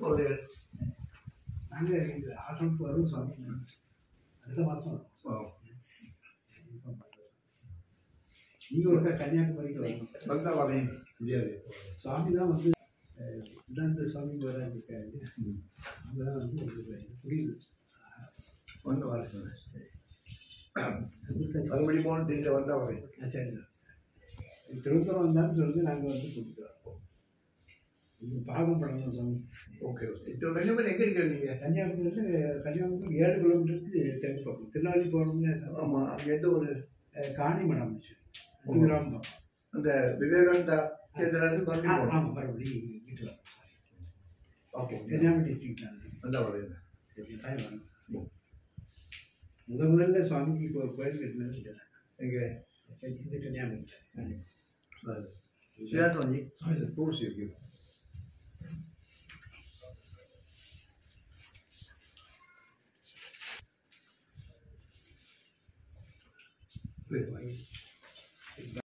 போகிறீர்கள் நாங்கள் இந்த ஆசிரமத்துக்கு வரும் சுவாமி அடுத்த மாதம் ஓ நீங்கள் ஒரு கன்னியாகுமரிக்கு வரணும் வந்தால் வரேன் முடியாது சுவாமி தான் வந்து அஹ், சித்தாந்த சுவாமி வராது இருக்காரு அவங்க தான் வந்து உங்களுக்கு புரியுது வந்து வரேன் சரி கொடுத்தாச்சு. மறுபடி போகணும் தெரியல வந்தால் வரேன் ஆ, சரி சார் திருத்தரம் வந்தாலும் சொல்லுங்க நாங்கள் வந்து கூட்டிட்டு வரோம் நீங்கள் பாகம் பண்ணணும் சுவாமி ஓகே ஓகே இப்போ கன்னியாகுமரி எங்கே இருக்கிறீங்க நீங்கள் கன்னியாகுமரியில் கன்னியாகுமரி ஏழு கிலோமீட்டருக்கு தெற்கு பக்கம் திருநாளி போகணும்னு சார் ஆமாம் அங்கே எந்த ஒரு அஹ், காணிமடம் இருந்துச்சு அஞ்சு கிராமம் தான் அந்த விவேகானந்தா கேந்திராலேருந்து ஆ, மறுபடியும் போகணும் ஆமாம் மறுபடியும் வீட்டில் ஓகே கன்னியாகுமரி டிஸ்ட்ரிக்ட்ல வந்தால் வரேன் கட்டாயம் வரணும் முத முதல்ல சுவாமிக்கு இப்போ கோயில் கட்டினது இங்கே தான். எங்கே இந்த கன்னியாகுமரி ஸ்ரீராஜ் சுவாமி கோர்ஸ் இருக்கு வாங்கி